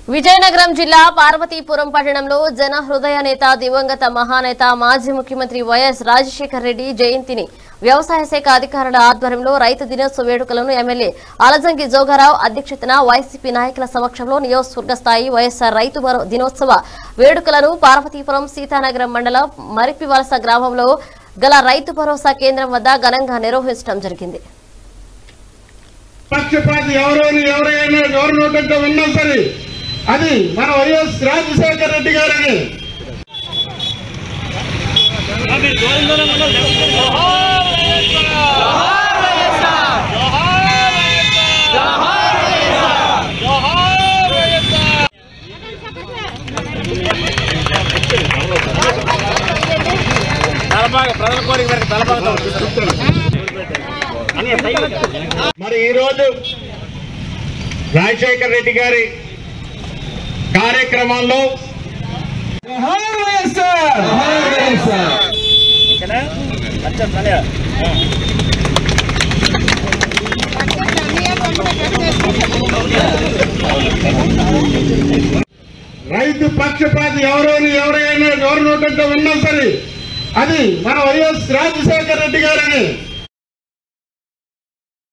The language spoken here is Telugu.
విజయనగరం జిల్లా పార్వతీపురం పట్టణంలో జన హృదయ నేత దివంగత మహానేత మాజీ ముఖ్యమంత్రి వైఎస్ రాజశేఖర్ రెడ్డి జయంతిని వ్యవసాయ శాఖ అధికారుల ఆధ్వర్యంలో రైతు దినోత్సవ వేడుకలను ఎమ్మెల్యే అలజంగి జోగారావు అధ్యక్షతన వైసీపీ నాయకుల సమక్షంలో నియోజకవర్గ స్థాయి వైఎస్ఆర్ రైతు భరో- దినోత్సవ వేడుకలను పార్వతీపురం సీతానగరం మండలం మరిపివలస గ్రామంలో గల రైతు భరోసా కేంద్రం వద్ద ఘనంగా నిర్వహించడం జరిగింది పక్షపాతి ఎవరోని ఎవరైనా ఎవరి నోటంతో విన్నా సరే అది మన వైఎస్ రాజశేఖర రెడ్డి గారని తలపాగా ప్రజల కోరిక మేరకు తలపాగా మరి ఈరోజు రాజశేఖర రెడ్డి గారి కార్యక్రమాల్లో రైతు పక్షపాతి ఎవరోని ఎవరైనా ఎవరి నోటంతో విన్నా సరే అది మన వైఎస్ రాజశేఖర రెడ్డి గారని